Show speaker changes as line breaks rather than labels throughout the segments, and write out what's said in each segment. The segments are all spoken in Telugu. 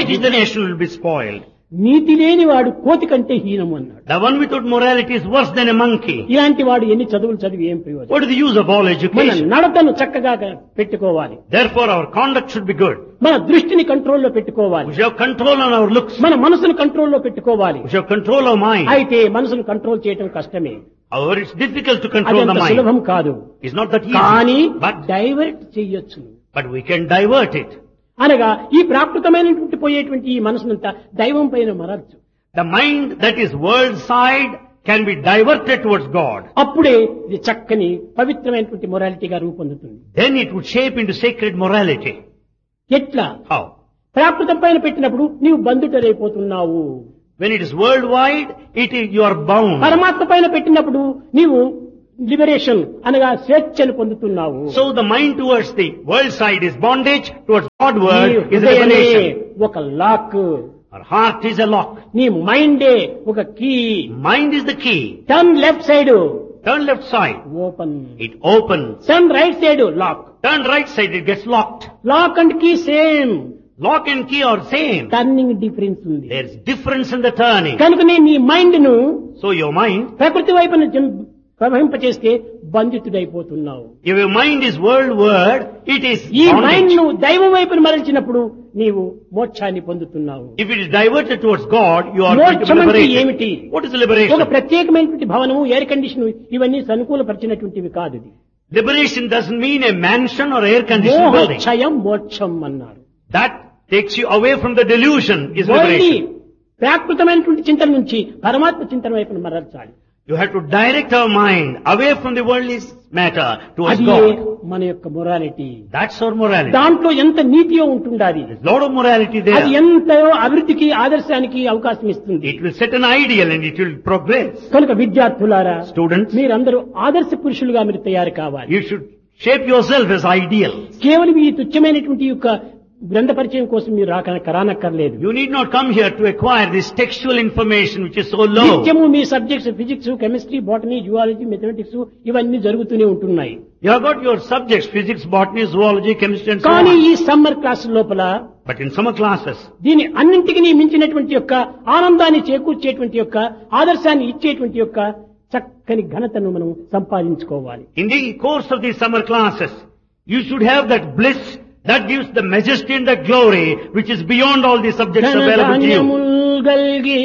morality, the nation will be spoiled.
నీతి లేని వాడు కోతి కంటే హీనము అన్నాడు
The one without morality is worse than a monkey.
ఇలాంటి వాడు ఎన్ని చదువులు చదివి ఏం ప్రయోజనం
What is the use of all
మన
education?
నడతను చక్కగా పెట్టుకోవాలి
Therefore, our conduct should be good.
మన దృష్టిని కంట్రోల్లో పెట్టుకోవాలి
We should have control on our looks.
మన మనసును కంట్రోల్లో పెట్టుకోవాలి
We should have control of mind.
అయితే మనసును కంట్రోల్ చేయటం కష్టమే
However, it's difficult to
అది
control the
అంత
mind.
సులభం కాదు
It's not that
కానీ
easy. But,
డైవర్ట్ చెయ్యొచ్చును
but we can divert it.
అనగా ఈ ప్రాకృతమైనటువంటి పోయేటువంటి ఈ మనసునంతా దైవం పైన మరచ్చు
The mind that is world side can be diverted towards God.
అప్పుడే ఇది చక్కని పవిత్రమైనటువంటి మొరాలిటీగా రూపొందుతుంది
Then it would shape into sacred morality.
ఎట్లా
How?
ప్రాకృతం పైన పెట్టినప్పుడు నీవు బంధుటరైపోతున్నావు
When it is worldwide, it is, you are bound.
పరమాత్మ పైన పెట్టినప్పుడు నీవు లిబరేషన్ అనగా స్వేచ్ఛను పొందుతున్నావు
So the mind towards the world side is bondage, towards God
నీ
word is
హృదయమే
liberation.
ఒక lock
Our heart is a lock.
నీ మైండే ఒక key
Mind is the key.
Turn left side
Turn left side,
open
it opens.
Turn right side lock
Turn right side, it gets locked.
Lock and key same
Lock and key are same.
Turning difference ఉంది
There's difference in the turning.
కనుకనే నీ మైండ్ ను
So your mind,
ప్రకృతి వైపున జం- ప్రవహింపచేస్తే బంధితుడైపోతున్నావు
if your mind is world word, it is
ఈ మైండ్
bondage.
ను దైవం వైపున మరల్చినప్పుడు నీవు మోక్షాన్ని పొందుతున్నావు
If it is diverted towards God, you are going to be
మోక్షం అంటే
liberated.
ఏమిటి
What is
ఒక
liberation?
ప్రత్యేకమైనటువంటి భవనము ఎయిర్ కండిషన్ ఇవన్నీ అనుకూలపరిచినటువంటివి కాదు ఇది
Liberation doesn't mean a mansion or air conditioned building.
మోక్షయం మోక్షం అన్నారు
That takes you away from the delusion is
only
liberation.
ప్రాకృతమైనటువంటి చింతన నుంచి పరమాత్మ చింతన వైపున మరల్చాలి
You have to direct our mind away from the worldly matter towards
అది
God.
మన యొక్క మొరాలిటీ
That's our morality.
దాంట్లో ఎంత నీతియో ఉంటుండాలి
There's a lot of morality
అది
there.
ఎంతో అభివృద్ధికి ఆదర్శానికి అవకాశం ఇస్తుంది
It will set an ideal and it will progress.
కనుక విద్యార్థులారా
Students,
మీరందరూ ఆదర్శ పురుషులుగా మీరు తయారు కావాలి
you should shape yourself as ideal.
కేవలం ఈ తుచ్చమైనటువంటి యొక్క గ్రంథ పరిచయం కోసం మీరు రాక రానక్కర్లేదు
You need not come here to acquire this textual information which is so low.
నిత్యము మీ subjects physics chemistry botany zoology mathematics ఇవన్నీ జరుగుతూనే ఉంటున్నాయి
You have got your subjects, physics, botany, zoology, chemistry and so
కానీ
on.
ఈ సమ్మర్ క్లాస్ లోపల
But in summer classes,
దీని అన్నింటికి మించినటువంటి యొక్క ఆనందాన్ని చేకూర్చేటువంటి యొక్క ఆదర్శాన్ని ఇచ్చేటువంటి యొక్క చక్కని ఘనతను మనం సంపాదించుకోవాలి
in the course of these summer classes, you should have that bliss that gives the majesty and the glory which is beyond all the subjects available to you.
ధనధాన్యముల్ గల్గి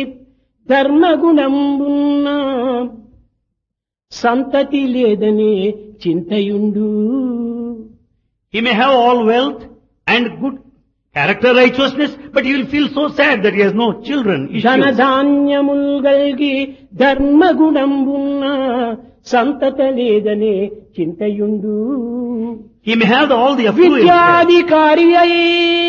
ధర్మగుణంబున్న సంతతి లేదని చింతయుండు
He may have all wealth and good character righteousness, but he will feel so sad that he has no children. issues.
ధనధాన్యముల్ గల్గి ధర్మగుణంబున్న సంతత లేదని చింతయుండు
He may have all the affluence. there.
విద్యాధికారి అయి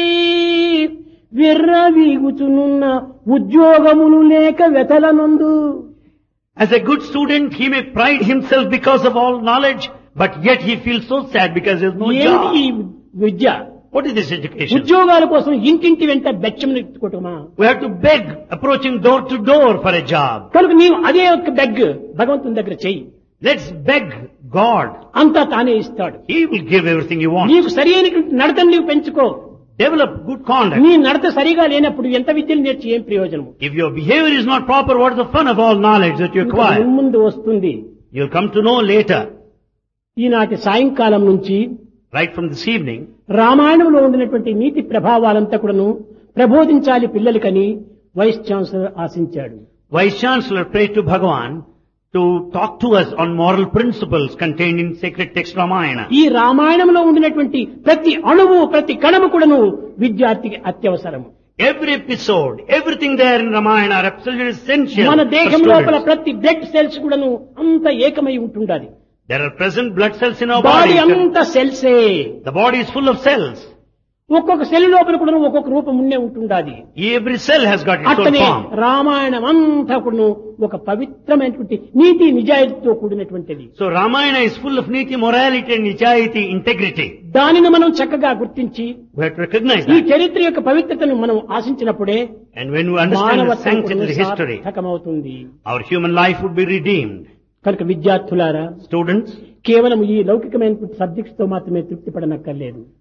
విర్రవీగుచునున్న ఉద్యోగములు లేక వెతలనందు
As a good student, he may pride himself because of all knowledge, but yet he feels so sad because there is no
ఏమిటి ఈ
job.
Vidya
What is this education?
ఉద్యోగాల కోసం ఇంటింటి వెంట బెచ్చం ఎత్తుకోవటమా
We have to beg, approaching door to door for a job.
కనుక నీవు అదే ఒక బెగ్ భగవంతుని దగ్గర చెయ్యి
Let's beg God.
అంతా తానే ఇస్తాడు
He will give everything you want.
నీకు సరి అయినటువంటి నడతను నీవు పెంచుకో
Develop good conduct.
నీ నడత సరిగా లేనప్పుడు ఎంత విద్యలు నేర్చి ఏం ప్రయోజనం
If your behavior is not proper, what is the fun of all knowledge that you acquire?
ముందు వస్తుంది
You'll come to know later,
ఈనాటి సాయంకాలం నుంచి
right from this evening,
రామాయణంలో ఉండినటువంటి నీతి ప్రభావాలంతా కూడాను ప్రబోధించాలి పిల్లలకని వైస్ ఛాన్సలర్ ఆశించాడు
Vice Chancellor prayed to Bhagavan to talk to us on moral principles contained in sacred text Ramayana.
ఈ రామాయణంలో ఉండినటువంటి ప్రతి అణువు ప్రతి కణము కూడాను విద్యార్థికి అత్యవసరం
Every episode, everything there in Ramayana are absolutely essential
మన
for
దేహం లోపల
students.
ప్రతి బ్లడ్ సెల్స్ కూడాను అంత ఏకమై ఉంటుండాలి
There are present blood cells in our
body
body.
అంత సెల్సే
The body is full of cells.
ఒక్కొక్క సెల్ లోపల కూడా ఒక్కొక్క రూపం ఉండే ఉంటుండాలి
Every cell has got its own
అట్లనే
form.
రామాయణం అంతా కూడాను ఒక పవిత్రమైనటువంటి నీతి నిజాయితీతో కూడినటువంటిది
So Ramayana is full of niti, morality and nichayati, integrity.
దానిని మనం చక్కగా గుర్తించి
We have to recognize
ఈ
that.
చరిత్ర యొక్క పవిత్రతను మనం ఆశించినప్పుడే
And when we understand the
మానవత్వం
sanctity of
కూడాను
the history,
సార్థకమవుతుంది
our human life would be redeemed.
కనుక విద్యార్థులారా
Students,
కేవలం ఈ లౌకికమైనటువంటి సబ్జెక్ట్స్ తో మాత్రమే తృప్తి పడనక్కర్లేదు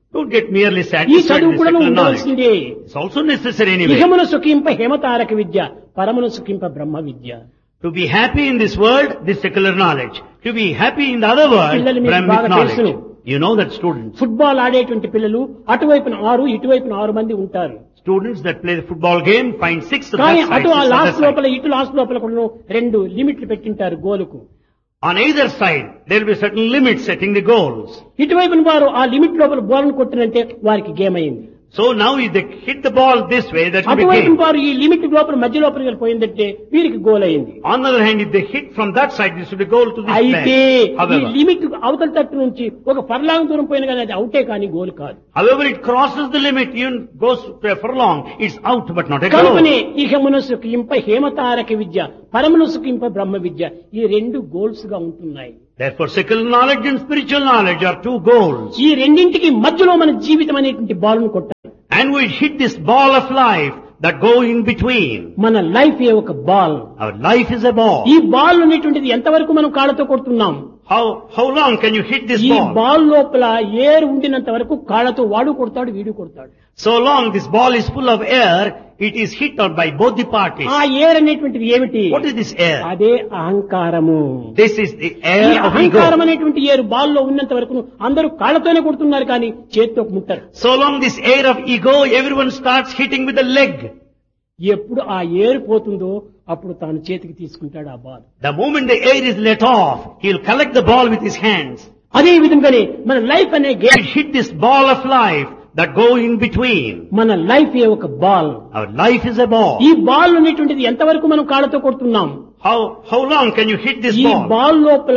Don't get merely
ఈ
satisfied
చదువు
with
కూడా
secular knowledge.
ఉండవలసిందే
It's also necessary anyway.
ఇహమున సుఖింప హేమతారక Vidya పరమున సుఖింప Brahma Vidya
To be happy in this world, this secular knowledge. To be happy in the other world,
పిల్లలు మీకు
Brahmic
బాగా
knowledge.
తెలుసును.
You know that students,
football ఆడేటువంటి పిల్లలు అటువైపున ఆరు ఇటువైపున ఆరు మంది ఉంటారు
students that play the football game find six of
కానీ
that side,
అటు ఆ
six other
లాస్ట్
side.
లోపల ఇటు లాస్ట్ లోపల కూడా రెండు లిమిట్లు పెట్టింటారు గోలుకు
On either side, there will be certain limits setting the goals.
ఇటువైపున వారు ఆ లిమిట్ లోపల బోలను కొట్టినంటే వారికి గేమ్ అయింది
So now if they hit the ball this way, that will be
అటువైపున
game.
వారు ఈ లిమిట్ లోపల మధ్య లోపలికి వెళ్ళిపోయిందంటే వీరికి గోల్ అయింది
On the other hand, if they hit from that side, this will be goal to this
అయితే
place.
ఈ
However,
లిమిట్ అవతల తట్టు నుంచి ఒక ఫర్లాంగ్ దూరం పోయిన కానీ అది అవుటే కానీ గోల్ కాదు
however it crosses the limit, even goes to a furlong, it's out but not a goal.
కనుకనే ఇహమున సుఖింప హేమతారక విద్య పరమున సుఖింప బ్రహ్మ విద్య ఈ రెండు గోల్స్ గా ఉంటున్నాయి
Therefore, secular knowledge and spiritual knowledge are two goals.
ఈ రెండింటికి మధ్యలో మన జీవితం అనేటువంటి బాల్ను కొట్టాలి
And we hit this ball of life that go in between.
మన లైఫ్ ఏ ఒక ball
Our life is a ball.
ఈ బాల్ అనేటువంటిది ఎంతవరకు మనం కాళ్ళతో కొడుతున్నాం
How, how long can you hit this
ఈ
ball?
బాల్ లోపల ఏర్ ఉండినంత వరకు కాళ్ళతో వాడు కొడతాడు వీడు కొడతాడు
So long this ball is full of air, it is hit out by both the parties.
ఆ ఏర్ అనేటువంటిది ఏమిటి
What is this air?
అదే అహంకారము
This is the
ఈ
air of
అహంకారం
ego.
అనేటువంటి ఏరు బాల్ లో ఉన్నంత వరకు అందరూ కాళ్ళతోనే కొడుతున్నారు కానీ చేత్తో ముట్టరు
So long this air of ego, everyone starts hitting with the leg.
ఎప్పుడు ఆ ఏరు పోతుందో అప్పుడు తాను చేతికి తీసుకుంటాడు ఆ ball
The moment the air is let off, he'll collect the ball with his hands.
అదే విధంగానే మన లైఫ్ అనే
He
game
hit this ball of life that go in between.
మన లైఫ్ ఏ ఒక ball
Our life is a ball.
ఈ బాల్ అనేటువంటిది ఎంతవరకు మనం కాళ్ళతో కొడుతున్నాం
How, how long can you hit this
ఈ
ball?
బాల్ లోపల